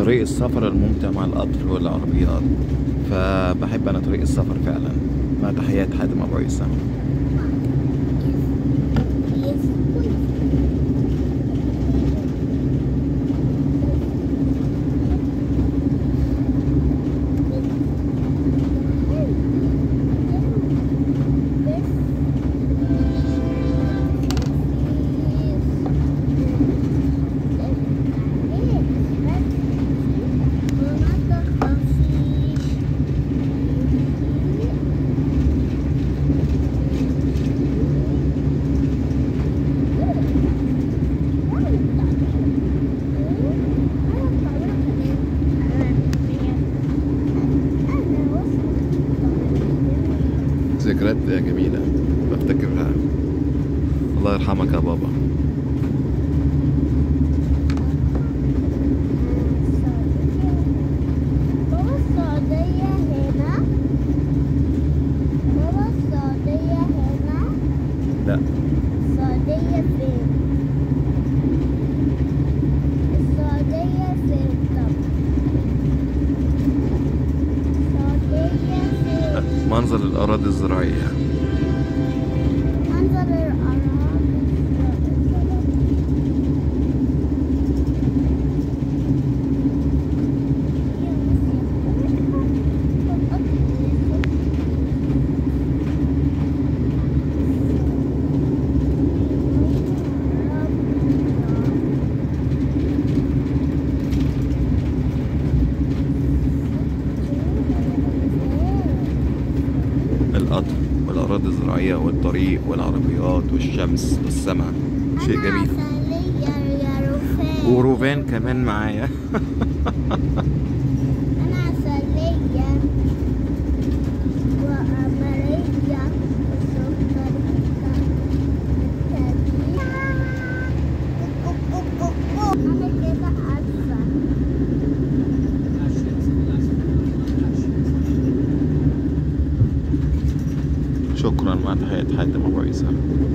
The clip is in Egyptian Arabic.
طريق السفر الممتع مع القطر والعربيات فبحب انا طريق السفر فعلا مع تحيات حاتم ابو عيسى ذكريات جميلة بفتكرها الله يرحمك يا بابا بابا السعودية هنا بابا السعودية هنا لا السعودية فين؟ السعودية فين طب؟ السعودية فين؟ منظر الأراضي الزراعية منظر الأنهار القطر والأراضي الزراعية والطريق والعربيات والشمس والسماء شيء أنا جميل عسلية يا رفاق وروفان كمان معايا أنا عسلية وقمرية وسكرية أنا كده عارفة شكرا مع تحيات حاتم أبو عيسى